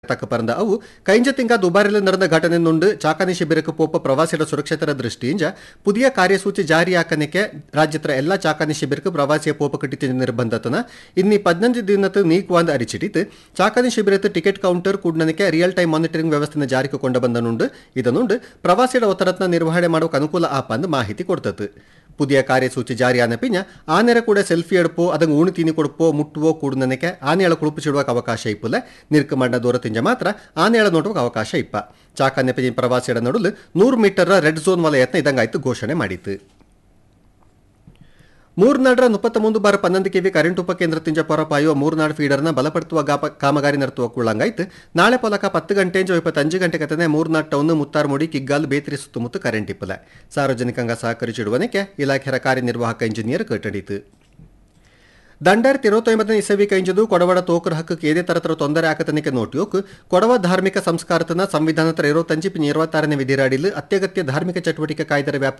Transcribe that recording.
തക്ക പറഞ്ഞ ಅವು കഴിഞ്ഞ തിങ്ക ദുബാരിൽ നടന്ന ഘಟನೆന്നുണ്ട് ചാക്കാനി ಶಿಬಿರಕ್ಕೆ ಪೋಪ ಪ್ರವಾಸಿಗಳ ಸುರಕ್ಷತೆರ ದೃಷ್ಟಿಯಿಂದ പുതിയ ಕಾರ್ಯಸೂಚಿ ಜಾರಿಯಾಕನಿಕೆ ರಾಜ್ಯದ എല്ലാ ചാക്കാനി ಶಿಬಿರಕ್ಕೆ ಪ್ರವಾಸಿಯ ಪೋಪ ಕಟ್ಟಿದ ನಿರ್ಬಂಧತನ ಇನ್ನಿ ಪದ್ನಂಜು ದಿನത്ത് നീക്കുവാൻ അരിച്ചിട്ട് ചാക്കാനി ಶಿಬಿರത്ത് ടിക്കറ്റ് കൗണ്ടർ ಕೂಡನಕ್ಕೆ ರಿಯಲ್ ಟೈಮ್ ಮಾನಿಟರಿಂಗ್ ವ್ಯವಸ್ಥೆನ ಜಾರಿಗೆ ಕೊಂಡ ಬಂದನುಂಡು ಇದನ್ನುಂಡು ಪ್ರವಾಸಿಗಳ ಒತ್ತಡತ್ನ ನಿರ್ವಹಣೆ ಮಾಡೋಕೆ ಅನುಕೂಲ ಆಪಂದು ಮಾಹಿತಿ ಕೊಡ್ತತ್ತು പുതിയ കാര്യസൂചി ജാരിയാന പിഞ്ഞ ആനയുടെ കൂടെ സെൽഫി എടുപ്പോ അതങ്ങ് ഊണി തീനി കൊടുപ്പോ മുട്ടുവോ കൂടുന്നനಕ್ಕೆ ಆನೆಗಳ ಕುಳುಪಿಸಿಡುವಕ್ಕೆ ಅವಕಾಶ ಇಪ್ಪಲ್ಲ ನಿರ್ಕ ಮಣ್ಣ ದೂರ ತಿಂಜ ಮಾತ್ರ ಆನೆಗಳ ನೋಡುವಕ್ಕೆ ಅವಕಾಶ ಇಪ್ಪ ಚಾಕನ್ಯ ಪಿಂಜ ಪ್ರವಾಸಿಗಳ ನಡುಲು ನೂರು ಮೀಟರ್ ರೆಡ್ ಝೋನ್ ವಲಯತ್ನ ಇದಂಗಾಯ್ತು ಘೋಷಣೆ ಮಾಡಿತ್ತು ಮೂರ್ನಾಡ್ರ ಮುಪ್ಪತ್ತ ಮುಂದು ಬಾರ ಪನ್ನೊಂದು ಕೆವಿ ಕರೆಂಟ್ ಉಪಕೇಂದ್ರ ತಿಂಜ ಪೊರಪಾಯುವ ಮೂರ್ನಾಡ್ ಫೀಡರ್ನ ಬಲಪಡಿಸುವ ಗಾಪ ಕಾಮಗಾರಿ ನಡೆಸುವ ಕುಳ್ಳಂಗಾಯ್ತು ನಾಳೆ ಪೊಲಕ ಪತ್ತು ಗಂಟೆಂಜ ಇಪ್ಪತ್ತಂಜು ಗಂಟೆ ಕತನೆ ಮೂರ್ನಾಡ್ ಟೌನ್ ಮುತ್ತಾರ್ಮುಡಿ ಕಿಗ್ಗಾಲ್ ಬೇತ್ರಿ ಸುತ್ತಮುತ್ತ ಕರೆಂಟ್ ಇಪ್ಪಲ ಸಾರ್ವಜನಿಕಂಗ ಸಹಕರಿಸಿಡುವನಕ್ಕೆ ಇಲಾಖೆಯ ಕಾರ್ಯನಿರ್ವಾಹಕ ಇಂಜಿನಿಯರ್ ಕಟ್ಟಡಿತು ದಂಡಾಯಿರത്തി ഇരുപത്തൊമ്പതിന് ഇസവി കഴിഞ്ഞതു കൊടവട തോക്കർ ഹക്ക് ഏതേ തരത്തിലുള്ള ತೊಂದರೆ ಆಕತನಿಕೆ ನೋಟಿಯೋಕ್ ಕೊಡವ ಧಾರ್ಮಿಕ ಸಂಸ್ಕಾರತನ ಸಂವಿಧಾನದ ಇರುವತ್ತಂಜು ಪಿನ್ ಇರುವತ್ತಾರನೇ ವಿಧಿರಾಡಿಲು ಅತ್ಯಗತ್ಯ ಧಾರ್ಮಿಕ ಚಟುವಟಿಕೆ ಕಾಯ್ದೆರ ವ್ಯಾಪ್ತಿ